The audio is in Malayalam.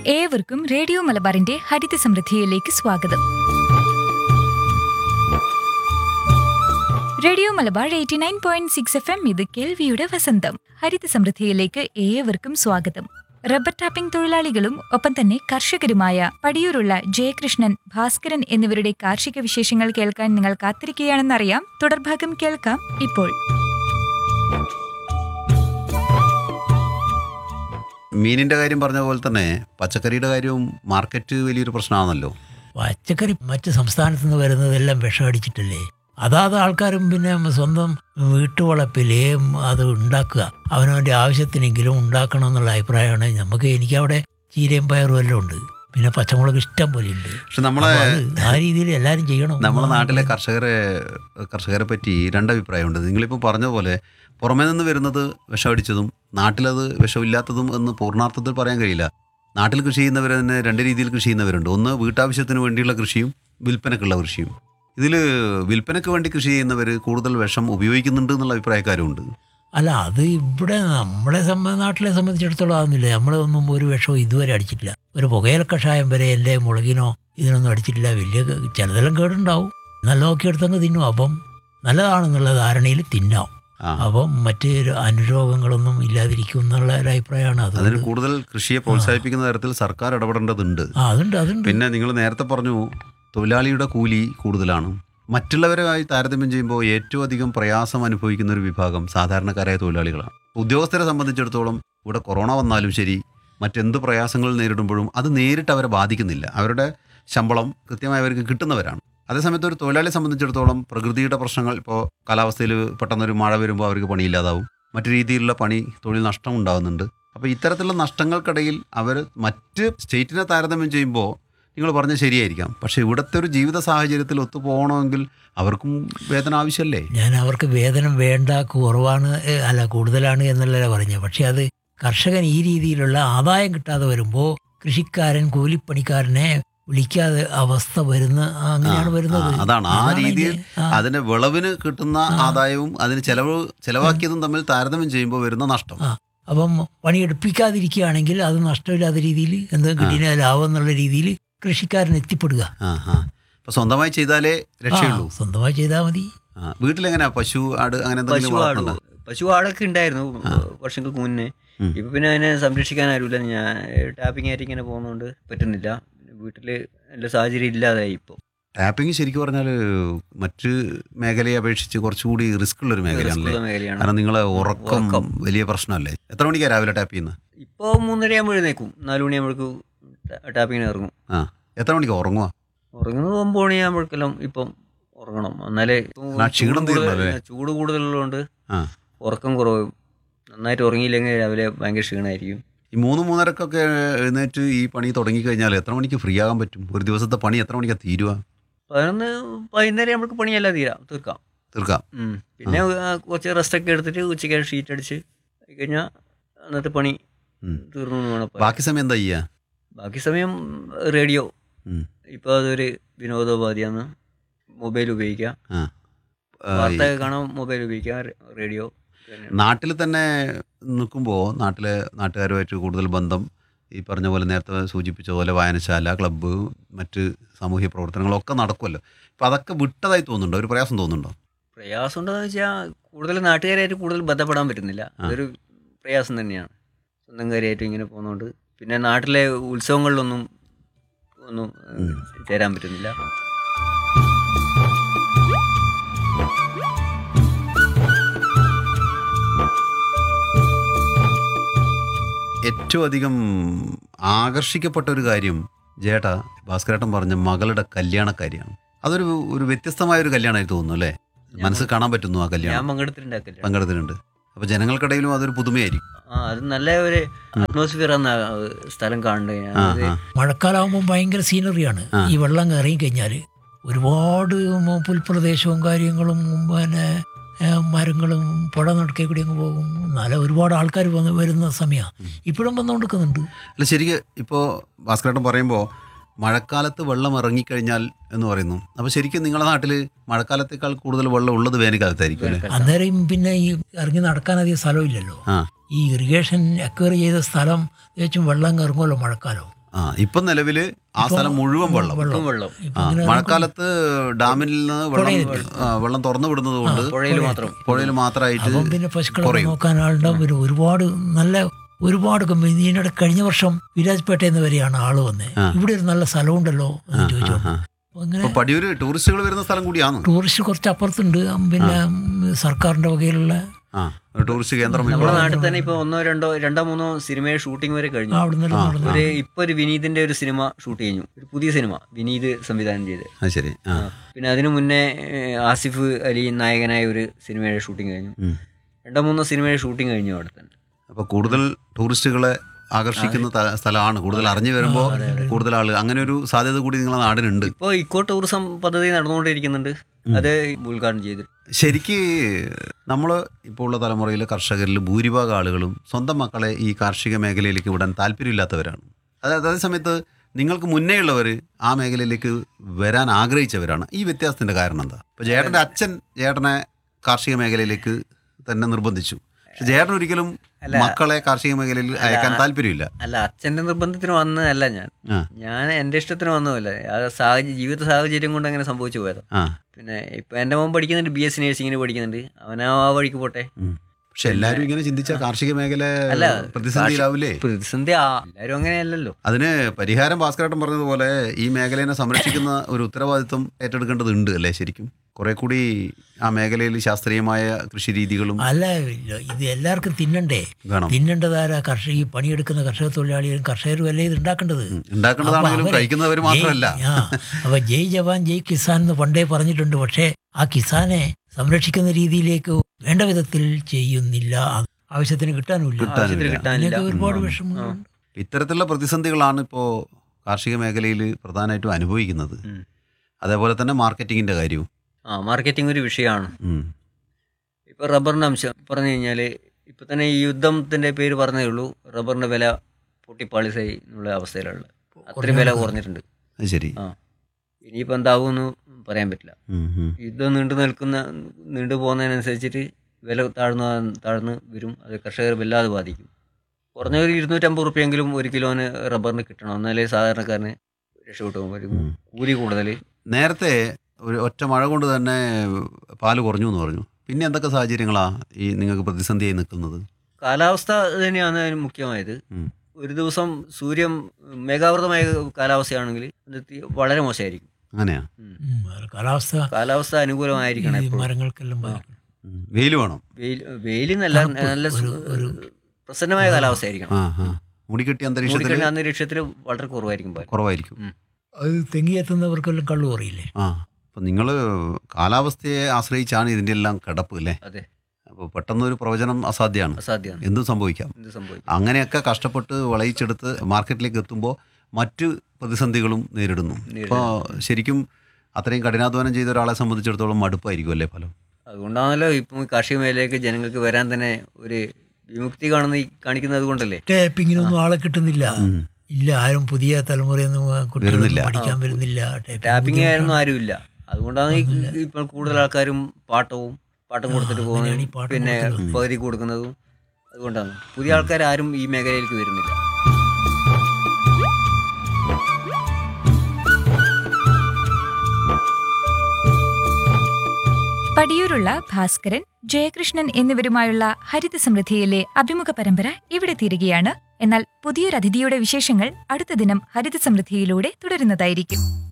ഏവർക്കും റേഡിയോ മലബാറിന്റെ ഹരിത സമൃദ്ധിയിലേക്ക് സ്വാഗതം radio Malabar eighty nine point six F M ഇത് കേൾവിയുടെ വസന്തം ഹരിത സമൃദ്ധിയിലേക്ക് ഏവർക്കും സ്വാഗതം റബ്ബർ ടാപ്പിംഗ് തൊഴിലാളികളും ഒപ്പം തന്നെ കർഷകരുമായ പടിയൂരുള്ള ജയകൃഷ്ണൻ ഭാസ്കരൻ എന്നിവരുടെ കാർഷിക വിശേഷങ്ങൾ കേൾക്കാൻ നിങ്ങൾ കാത്തിരിക്കുകയാണെന്നറിയാം തുടർഭാഗം കേൾക്കാം ഇപ്പോൾ മീനിന്റെ കാര്യം പറഞ്ഞ പോലെ തന്നെ പച്ചക്കറിയുടെ കാര്യവും മാർക്കറ്റ് വലിയൊരു പ്രശ്നമാണല്ലോ പച്ചക്കറി മറ്റ് സംസ്ഥാനത്ത് നിന്ന് വരുന്നതെല്ലാം വിഷമടിച്ചിട്ടല്ലേ അതാത് ആൾക്കാരും പിന്നെ സ്വന്തം വീട്ടുവളപ്പിലേ അത് ഉണ്ടാക്കുക അവനവൻ്റെ ആവശ്യത്തിനെങ്കിലും ഉണ്ടാക്കണം എന്നുള്ള അഭിപ്രായമാണ് നമുക്ക് എനിക്കവിടെ ചീരയും പയറും എല്ലാം ഉണ്ട് പിന്നെ പച്ചമുളക് ഇഷ്ടം പോലെ ഉണ്ട് പക്ഷെ നമ്മളെ ആ രീതിയിൽ എല്ലാവരും ചെയ്യണം നമ്മളെ നാട്ടിലെ കർഷകരെ കർഷകരെ പറ്റി രണ്ടഭിപ്രായമുണ്ട് നിങ്ങളിപ്പോൾ പറഞ്ഞ പോലെ പുറമേ നിന്ന് വരുന്നത് വിഷമടിച്ചതും നാട്ടിലത് വിഷമില്ലാത്തതും എന്ന് പൂർണ്ണാർത്ഥത്തിൽ പറയാൻ കഴിയില്ല നാട്ടിൽ കൃഷി ചെയ്യുന്നവർ തന്നെ രണ്ട് രീതിയിൽ കൃഷി ചെയ്യുന്നവരുണ്ട് ഒന്ന് വീട്ടാവശ്യത്തിന് വേണ്ടിയുള്ള കൃഷിയും വിൽപ്പനക്കുള്ള കൃഷിയും ഇതിൽ വിൽപ്പനയ്ക്ക് വേണ്ടി കൃഷി ചെയ്യുന്നവർ കൂടുതൽ വിഷം ഉപയോഗിക്കുന്നുണ്ട് എന്നുള്ള അഭിപ്രായക്കാരും ഉണ്ട് അല്ല അത് ഇവിടെ നമ്മളെ സംബ നാട്ടിലെ സംബന്ധിച്ചിടത്തോളം ആകുന്നില്ല നമ്മളൊന്നും ഒരു വിഷവും ഇതുവരെ അടിച്ചിട്ടില്ല ഒരു പുകയില കഷായം വരെ എൻ്റെ മുളകിനോ ഇതിനൊന്നും അടിച്ചിട്ടില്ല വലിയ ക- ചിലതെല്ലാം കേടുണ്ടാവും നല്ല നോക്കിയെടുത്തങ്ങ് തിന്നും അപ്പം നല്ലതാണെന്നുള്ള ധാരണയിൽ തിന്നാം ആ അപ്പം മറ്റ് ര- അനുരോഗങ്ങളൊന്നും ഇല്ലാതിരിക്കും എന്നുള്ള ഒരു അഭിപ്രായമാണ് അത് അതിന് കൂടുതൽ കൃഷിയെ പ്രോത്സാഹിപ്പിക്കുന്ന തരത്തിൽ സർക്കാർ ഇടപെടേണ്ടതുണ്ട് ആ അതുണ്ട് അതുണ്ട് പിന്നെ നിങ്ങൾ നേരത്തെ പറഞ്ഞു തൊഴിലാളിയുടെ കൂലി കൂടുതലാണ് മറ്റുള്ളവരുമായി താരതമ്യം ചെയ്യുമ്പോൾ ഏറ്റവും അധികം പ്രയാസം അനുഭവിക്കുന്ന ഒരു വിഭാഗം സാധാരണക്കാരായ തൊഴിലാളികളാണ് ഉദ്യോഗസ്ഥരെ സംബന്ധിച്ചിടത്തോളം ഇവിടെ കൊറോണ വന്നാലും ശരി മറ്റെന്ത് പ്രയാസങ്ങൾ നേരിടുമ്പോഴും അത് നേരിട്ട് അവരെ ബാധിക്കുന്നില്ല അവരുടെ ശമ്പളം കൃത്യമായി അവർക്ക് കിട്ടുന്നവരാണ് അതേസമയത്ത് ഒരു തൊഴിലാളിയെ സംബന്ധിച്ചിടത്തോളം പ്രകൃതിയുടെ പ്രശ്നങ്ങൾ ഇപ്പോൾ കാലാവസ്ഥയിൽ പെട്ടെന്നൊരു മഴ വരുമ്പോൾ അവർക്ക് പണിയില്ലാതാവും മറ്റു രീതിയിലുള്ള പണി തൊഴിൽ നഷ്ടം ഉണ്ടാകുന്നുണ്ട് അപ്പോൾ ഇത്തരത്തിലുള്ള നഷ്ടങ്ങൾക്കിടയിൽ അവർ മറ്റ് സ്റ്റേറ്റിനെ താരതമ്യം ചെയ്യുമ്പോൾ നിങ്ങൾ പറഞ്ഞത് ശരിയായിരിക്കാം പക്ഷേ ഇവിടുത്തെ ഒരു ജീവിത സാഹചര്യത്തിൽ ഒത്തു പോകണമെങ്കിൽ അവർക്കും വേതന ആവശ്യമല്ലേ ഞാൻ അവർക്ക് വേതനം വേണ്ട കുറവാണ് ഏ, അല്ല കൂടുതലാണ് എന്നല്ല പറഞ്ഞത് പക്ഷെ അത് കർഷകൻ ഈ രീതിയിലുള്ള ആദായം കിട്ടാതെ വരുമ്പോൾ കൃഷിക്കാരൻ കൂലിപ്പണിക്കാരനെ വിളിക്കാതെ അവസ്ഥ വരുന്ന അങ്ങനെയാണ് ആ, വരുന്നത് ആ, അതാണ്. ആ അതാണ് രീതിയിൽ ഇതിന്റെ- ആ, അതിന്റെ വിളവിന് കിട്ടുന്ന ആ. ആദായവും അതിന് ചെലവ് ചെലവാക്കിയതും തമ്മിൽ താരതമ്യം ചെയ്യുമ്പോൾ വരുന്ന നഷ്ടം ആ. അപ്പം പണിയെടുപ്പിക്കാതിരിക്കുകയാണെങ്കിൽ അത് നഷ്ടമില്ലാത്ത രീതിയിൽ എന്തെങ്കിലും കിട്ടിയ ലാഭം എന്നുള്ള രീതിയിൽ കൃഷിക്കാരൻ എത്തിപ്പെടുക ആ ആ അപ്പൊ സ്വന്തമായി ചെയ്താലേ രക്ഷയുള്ളൂ ആ, സ്വന്തമായി ചെയ്താൽ മതി ആ, വീട്ടിലെങ്ങനെയാ പശു ആട് അങ്ങനെ എന്തെങ്കിലും പശു ആട് വളർത്തുന്നുണ്ടോ? പശു ആടൊക്കെ ഉണ്ടായിരുന്നു വർഷങ്ങൾക്ക് മുന്നേ ഉം. ഇപ്പൊ പിന്നെ അതിനെ സംരക്ഷിക്കാൻ ആരുമില്ല ഞാൻ ടാപ്പിംഗ് ആയിട്ട് ഇങ്ങനെ പോകുന്നതുകൊണ്ട് പറ്റുന്നില്ല വീട്ടില് എല്ലാ സാഹചര്യം ഇല്ലാതായി ഇപ്പോൾ ടാപ്പിംഗ് ശരിക്കും പറഞ്ഞാൽ മറ്റ് മേഖലയെ അപേക്ഷിച്ച് കുറച്ചുകൂടി റിസ്ക് ഉള്ള ഒരു മേഖലയാണല്ലേ മേഖലയാണ് കാരണം നിങ്ങളെ ഉറക്കം ഉറക്കം. വലിയ പ്രശ്നമല്ലേ എത്ര മണിക്കാണ് രാവിലെ ടാപ്പ് ചെയ്യുന്നത് ഇപ്പോൾ മൂന്നര ആകുമ്പോൾ എഴുന്നേക്കും നാല് മണിയാകുമ്പോഴേക്കും ടാപ്പിങ്ങിന് ഇറങ്ങും ആ എത്ര മണിക്ക് ഉറങ്ങുക ഉറങ്ങുന്നത് ഒമ്പത് മണിയാകുമ്പോഴേക്കെല്ലാം ഇപ്പം ഉറങ്ങണം എന്നാലേ ഇപ്പം ആ, ക്ഷീണം ചൂട് കൂടുതൽ- തീരണമല്ലേ? ചൂട് കൂടുതലുള്ളതുകൊണ്ട് ആ ഉറക്കം കുറവും നന്നായിട്ട് ഉറങ്ങിയില്ലെങ്കിൽ രാവിലെ ഭയങ്കര ക്ഷീണമായിരിക്കും ഈ മൂന്ന് മൂന്നരക്കൊക്കെ എഴുന്നേറ്റ് ഈ പണി തുടങ്ങിക്കഴിഞ്ഞാൽ എത്ര മണിക്ക് ഫ്രീ ആകാൻ പറ്റും ഒരു ദിവസത്തെ പണി എത്ര മണിക്കാണ് തീരുക പതിനൊന്ന് വൈകുന്നേരം നമുക്ക് പണിയെല്ലാം തീരാം തീർക്കാം തീർക്കാം ഉം. പിന്നെ ആ, കുറച്ച് റെസ്റ്റ് ഒക്കെ എടുത്തിട്ട് ഉച്ചയ്ക്ക് ഷീറ്റ് അടിച്ച് കഴിഞ്ഞാൽ അന്നത്തെ പണി ഉം. തീർന്നു എന്ന് വേണം പറയാൻ. ബാക്കി സമയം എന്താ ചെയ്യുക ബാക്കി സമയം റേഡിയോ ഉം. ഇപ്പോൾ അതൊരു വിനോദോപാധിയാണ് മൊബൈൽ ഉപയോഗിക്കാം ആ. ആ, വാർത്ത ഈ കാണാൻ മൊബൈൽ ഉപയോഗിക്കാം റേഡിയോ നാട്ടിൽ തന്നെ നിൽക്കുമ്പോൾ നാട്ടിലെ നാട്ടുകാരുമായിട്ട് കൂടുതൽ ബന്ധം ഈ പറഞ്ഞ പോലെ നേരത്തെ സൂചിപ്പിച്ച പോലെ വായനശാല ക്ലബ്ബ് മറ്റ് സാമൂഹ്യ പ്രവർത്തനങ്ങളൊക്കെ നടക്കുമല്ലോ അപ്പം അതൊക്കെ വിട്ടതായി തോന്നുന്നുണ്ടോ ഒരു പ്രയാസം തോന്നുന്നുണ്ടോ പ്രയാസം ഉണ്ടോയെന്ന് വെച്ചാൽ കൂടുതൽ നാട്ടുകാരായിട്ട് കൂടുതൽ ബന്ധപ്പെടാൻ പറ്റുന്നില്ല ആ. അതൊരു പ്രയാസം തന്നെയാണ് സ്വന്തം കാര്യമായിട്ട് ഇങ്ങനെ പോകുന്നതുകൊണ്ട് പിന്നെ നാട്ടിലെ ഉത്സവങ്ങളിലൊന്നും ഒന്നും ഏഹ്, ഉം. ചേരാൻ പറ്റുന്നില്ല ഏറ്റവും അധികം ആകർഷിക്കപ്പെട്ട ഒരു കാര്യം ജേട്ട ഭാസ്കരേട്ടൻ പറഞ്ഞ മകളുടെ കല്യാണക്കാരിയാണ് അതൊരു ഒരു വ്യത്യസ്തമായ ഒരു കല്യാണമായി തോന്നുന്നു അല്ലേ മനസ്സിൽ കാണാൻ പറ്റുന്നു ആ ഞാൻ കല്യാണം പങ്കെടുത്തിട്ടുണ്ടാക്കില്ല പങ്കെടുത്തിട്ടുണ്ട് അപ്പോൾ ജനങ്ങൾക്കിടയിലും അതൊരു പുതുമയായിരിക്കും ആ അത് നല്ല ഒരു അറ്റ്മോസ്ഫിയർ ആണ് ആ സ്ഥലം കാണേണ്ടത് ഞാൻ ആ അത് ആ മഴക്കാലമാകുമ്പോൾ ഭയങ്കര സീനറിയാണ് ആ. ഈ വെള്ളം ഇറങ്ങി കഴിഞ്ഞാൽ ഒരുപാട് മ- പുൽപ്രദേശവും കാര്യങ്ങളും പിന്നെ ഏ, മരങ്ങളും പുഴ നടക്കേ കൂടി അങ്ങ് പോകും നല്ല ഒരുപാട് ആൾക്കാർ വന്ന് വരുന്ന സമയമാണ് ഇപ്പോഴും വന്നുകൊണ്ടിരിക്കുന്നുണ്ട് അല്ല ശരിക്കും ഇപ്പോൾ ഭാസ്കരേട്ടൻ പറയുമ്പോൾ മഴക്കാലത്ത് വെള്ളം ഇറങ്ങിക്കഴിഞ്ഞാൽ എന്ന് പറയുന്നു അപ്പോൾ ശരിക്കും നിങ്ങളുടെ നാട്ടിൽ മഴക്കാലത്തേക്കാൾ കൂടുതൽ വെള്ളം ഉള്ളത് വേനൽക്കാലത്തായിരിക്കും അല്ലേ അന്നേരം പിന്നെ ഈ ഇറങ്ങി നടക്കാൻ അധികം സ്ഥലമില്ലല്ലോ ആ ഈ ഇറിഗേഷൻ അക്വയർ ചെയ്ത സ്ഥലം തികച്ചും വെള്ളം ഇറങ്ങുമല്ലോ മഴക്കാലം ആ ഇപ്പൊ നിലവില് ആ സ്ഥലം മുഴുവൻ വെള്ളം ഇപ്പം വെള്ളം ഇപ്പൊ ആ ഇങ്ങനെ മഴക്കാലത്ത് ഡാമിൽ നിന്ന് വെള്ളം പുഴയിൽ. ആ, വെള്ളം തുറന്നു വിടുന്നത് കൊണ്ട് പുഴയിൽ മാത്രം പുഴയിൽ മാത്രമായിട്ട് അപ്പം പിന്നെ പശുക്കളെ കുറയും. നോക്കാൻ ആളുണ്ടാവും ഒരു ഒരുപാട് നല്ല ഒരുപാട് കമ്പനി ഇതിനിടെ കഴിഞ്ഞ വർഷം വിരാജ്പേട്ടയിൽ നിന്ന് വരെയാണ് ആള് വന്നത് ആ. ഇവിടെ ഒരു നല്ല സ്ഥലമുണ്ടല്ലോ എന്ന് ആ, ചോദിച്ചു ആ, ആ. അപ്പൊ അങ്ങനെ ഇപ്പൊ പടിയൂര് ടൂറിസ്റ്റുകൾ വരുന്ന സ്ഥലം കൂടിയാണ് ടൂറിസ്റ്റ് കുറച്ച് അപ്പുറത്തുണ്ട് പിന്നെ സർക്കാരിന്റെ വകയിലുള്ള ആ ഒരു ടൂറിസ്റ്റ് കേന്ദ്രം നമ്മുടെ ഇപ്പോൾ നാട്ടിൽ തന്നെ ഇപ്പൊ ഒന്നോ രണ്ടോ രണ്ടോ മൂന്നോ സിനിമയുടെ ഷൂട്ടിംഗ് വരെ കഴിഞ്ഞു അവിടെ നിന്ന് ആ, നടന്നു ഒരു ഇപ്പൊ ഒരു വിനീതിന്റെ ഒരു സിനിമ ഷൂട്ട് കഴിഞ്ഞു ഒരു പുതിയ സിനിമ വിനീത് സംവിധാനം ചെയ്ത് അത് ശരി ആ പിന്നെ അതിനു മുന്നേ ഏഹ്, ആസിഫ് അലി നായകനായ ഒരു സിനിമയുടെ ഷൂട്ടിംഗ് കഴിഞ്ഞു ഉം. രണ്ടോ മൂന്നോ സിനിമയുടെ ഷൂട്ടിംഗ് കഴിഞ്ഞു അവിടെ തന്നെ അപ്പൊ കൂടുതൽ ടൂറിസ്റ്റുകളെ ആകർഷിക്കുന്ന ത- സ്ഥലമാണ് കൂടുതൽ അറിഞ്ഞു വരുമ്പോൾ കൂടുതൽ ആള് അങ്ങനെ ഒരു സാധ്യത കൂടി നിങ്ങളെ നാടിനുണ്ട് ഇപ്പോൾ ഇക്കോ ടൂറിസം പദ്ധതി നടന്നുകൊണ്ടിരിക്കുന്നുണ്ട് അത് ഉദ്ഘാടനം ചെയ്ത് ശരിക്ക് നമ്മൾ ഇപ്പോൾ ഉള്ള തലമുറയിൽ കർഷകരിൽ ഭൂരിഭാഗം ആളുകളും സ്വന്തം മക്കളെ ഈ കാർഷിക മേഖലയിലേക്ക് വിടാൻ താല്പര്യമില്ലാത്തവരാണ് അതായത് അതേ സമയത്ത് നിങ്ങൾക്ക് മുന്നേ ഉള്ളവർ ആ മേഖലയിലേക്ക് വരാൻ ആഗ്രഹിച്ചവരാണ് ഈ വ്യത്യാസത്തിന്റെ കാരണം എന്താ ഇപ്പൊ ജേട്ടന്റെ അച്ഛൻ ജേട്ടനെ കാർഷിക മേഖലയിലേക്ക് തന്നെ നിർബന്ധിച്ചു പക്ഷെ ജേട്ടൻ ഒരിക്കലും അല്ല. മക്കളെ കാർഷിക മേഖലയിൽ അയക്കാൻ താല്പര്യമില്ല അല്ല അച്ഛന്റെ നിർബന്ധത്തിന് വന്നതല്ല ഞാൻ ആ ഞാൻ എൻ്റെ ഇഷ്ടത്തിന് വന്നതല്ല ആ സാഹചര്യം ജീവിത സാഹചര്യം കൊണ്ട് അങ്ങനെ സംഭവിച്ചു പോയത് ആ പിന്നെ ഇപ്പൊ എൻ്റെ മോൻ പഠിക്കുന്നുണ്ട് ബി എസ് സി നേഴ്സിങ്ങിന് പഠിക്കുന്നുണ്ട് അവൻ ആ വഴിക്ക് പോട്ടെ ഉം. പക്ഷെ എല്ലാവരും ഇങ്ങനെ ചിന്തിച്ച കാർഷിക മേഖല അല്ല, പ്രതിസന്ധിയിലാവില്ലേ പ്രതിസന്ധി ആ എല്ലാവരും അങ്ങനെയല്ലല്ലോ അതിന് പരിഹാരം ഭാസ്കരേട്ടൻ പറഞ്ഞതുപോലെ ഈ മേഖലയെ സംരക്ഷിക്കുന്ന ഒരു ഉത്തരവാദിത്വം ഏറ്റെടുക്കേണ്ടതുണ്ട് അല്ലേ ശരിക്കും കുറെ കൂടി ആ മേഖലയിൽ ശാസ്ത്രീയമായ കൃഷി രീതികളും അല്ല ഇല്ല, ഇത് എല്ലാവർക്കും തിന്നണ്ടേ വേണം തിന്നേണ്ടതാരാ കർഷക ഈ പണിയെടുക്കുന്ന കർഷക തൊഴിലാളികളും കർഷകരും അല്ലേ ഇത് ഉണ്ടാക്കേണ്ടത് ഉം. ഉണ്ടാക്കേണ്ടതാണെങ്കിലും അപ്പൊ അവരെ കഴിക്കുന്നവർ മാത്രമല്ല ജയ്- ആ അപ്പൊ ജയ് ജവാൻ ജയ് കിസാൻ എന്ന് പണ്ടേ പറഞ്ഞിട്ടുണ്ട് പക്ഷേ ആ കിസാനെ സംരക്ഷിക്കുന്ന രീതിയിലേക്ക് വേണ്ട വിധത്തിൽ ചെയ്യുന്നില്ല അത് ആവശ്യത്തിന് കിട്ടാനുമില്ല കിട്ടാനുമില്ല. ആവശ്യത്തിന് കിട്ടാനില്ല അതിനൊക്കെ ഒരുപാട് ഉം. വിഷമങ്ങളുണ്ട് ഇത്തരത്തിലുള്ള പ്രതിസന്ധികളാണ് ഇപ്പോൾ കാർഷിക മേഖലയിൽ പ്രധാനമായിട്ടും അനുഭവിക്കുന്നത് ഉം. അതേപോലെ തന്നെ മാർക്കറ്റിങ്ങിന്റെ കാര്യവും ആ മാർക്കറ്റിംഗ് ഒരു വിഷയമാണ് ഉം. ഇപ്പൊ റബ്ബറിന്റെ അംശം പറഞ്ഞു കഴിഞ്ഞാല് ഇപ്പൊ തന്നെ ഈ യുദ്ധത്തിന്റെ പേര് പറഞ്ഞതേ ഉള്ളൂ റബ്ബറിന്റെ വില പൊട്ടിപ്പാളിസായി എന്നുള്ള അവസ്ഥയിലുള്ള അത്രയും വില കുറഞ്ഞിട്ടുണ്ട് അത് ശരി ആ ഇനിയിപ്പോൾ എന്താകുമെന്ന് പറയാൻ പറ്റില്ല ഉം, ഉം. യുദ്ധം നീണ്ടു നിൽക്കുന്ന നീണ്ടു പോകുന്നതിനനുസരിച്ചിട്ട് വില താഴ്ന്നു താഴ്ന്ന് വരും അത് കർഷകരെ വല്ലാതെ ബാധിക്കും കുറഞ്ഞ ഒരു ഇരുന്നൂറ്റമ്പത് റുപ്യെങ്കിലും ഒരു കിലോന് റബ്ബറിന് കിട്ടണം എന്നാലേ സാധാരണക്കാരന് രക്ഷപ്പെട്ടു പോകും ഒരു ഉം. കൂലി കൂടുതൽ നേരത്തെ ഒരു ഒറ്റ മഴ കൊണ്ട് തന്നെ പാല് കുറഞ്ഞു എന്ന് പറഞ്ഞു പിന്നെ എന്തൊക്കെ സാഹചര്യങ്ങളാ ഈ നിങ്ങൾക്ക് പ്രതിസന്ധിയായി നിൽക്കുന്നത് കാലാവസ്ഥ തന്നെയാണ് അതിന് മുഖ്യമായത് ഉം. ഒരു ദിവസം സൂര്യൻ മേഘാവൃതമായ കാലാവസ്ഥയാണെങ്കിൽ അത് തി- വളരെ മോശമായിരിക്കും അങ്ങനെയാ ഉം. ഉം, അത് കാലാവസ്ഥ കാലാവസ്ഥ അനുകൂലമായിരിക്കണം ഈ എപ്പോഴും മരങ്ങൾക്കെല്ലാം ബാധിക്കും. ഉം. വെയിൽ വേണം വെയിൽ വെയിലിന്നല്ല തണുപ്പ്, നല്ല സു- ഒരു- ഒരു- പ്രസന്നമായ കാലാവസ്ഥയായിരിക്കണം ആ ആ മുടിക്കെട്ടിയ അന്തരീക്ഷത്തിൽ മൂടിക്കഴിഞ്ഞ അന്തരീക്ഷത്തിൽ വളരെ കുറവായിരിക്കും പാല്. കുറവായിരിക്കും അത് തെങ്ങിയെത്തുന്നവർക്കെല്ലാം കള്ളു പറയില്ലേ ആ അപ്പം നിങ്ങൾ കാലാവസ്ഥയെ ആശ്രയിച്ചാണ് ഇതിൻ്റെ എല്ലാം കിടപ്പ് അല്ലേ അതെ അപ്പോൾ പെട്ടെന്നൊരു പ്രവചനം അസാധ്യമാണ് അസാധ്യമാണ് എന്തും സംഭവിക്കാം എന്ത് സംഭവിക്കും അങ്ങനെയൊക്കെ കഷ്ടപ്പെട്ട് വിളയിച്ചെടുത്ത് മാർക്കറ്റിലേക്ക് എത്തുമ്പോൾ മറ്റ് പ്രതിസന്ധികളും നേരിടുന്നു അപ്പോൾ ശരിക്കും അത്രയും കഠിനാധ്വാനം ചെയ്ത ഒരാളെ സംബന്ധിച്ചിടത്തോളം മടുപ്പായിരിക്കും അല്ലേ ഫലം അതുകൊണ്ടാണല്ലോ ഇപ്പം കാർഷിക മേഖലയിലേക്ക് ജനങ്ങൾക്ക് വരാൻ തന്നെ ഒരു വിമുക്തി കാണുന്ന ഈ- കാണിക്കുന്നത് കൊണ്ടല്ലേ ടാപ്പിങ്ങിനൊന്നും ആളെ കിട്ടുന്നില്ല ഉം. ഇല്ല ആരും പുതിയ തലമുറയൊന്നും കുട്ടികളൊന്നും വരുന്നില്ല. പഠിക്കാൻ വരുന്നില്ല ടാപ്പിംഗ് ടാപ്പിംഗ് ആയിരുന്നു ആരുമില്ല അതുകൊണ്ടാണ് ഈ- ഇപ്പോൾ കൂടുതൽ ആൾക്കാരും പാട്ടവും പാട്ടം കൊടുത്തിട്ട് അങ്ങനെയാണ് ഈ പോകുന്നതും പാട്ടം പിന്നെ കൊടുക്കുന്നത്. പകുതി കൊടുക്കുന്നതും അതുകൊണ്ടാണ് പുതിയ ആൾക്കാർ ആരും ഈ മേഖലയിലേക്ക് വരുന്നില്ല പടിയൂരുള്ള ഭാസ്കരൻ ജയകൃഷ്ണൻ എന്നിവരുമായുള്ള ഹരിത സമൃദ്ധിയിലെ അഭിമുഖ പരമ്പര ഇവിടെ തീരുകയാണ് എന്നാൽ പുതിയൊരു അതിഥിയുടെ വിശേഷങ്ങൾ അടുത്ത ദിനം ഹരിത സമൃദ്ധിയിലൂടെ തുടരുന്നതായിരിക്കും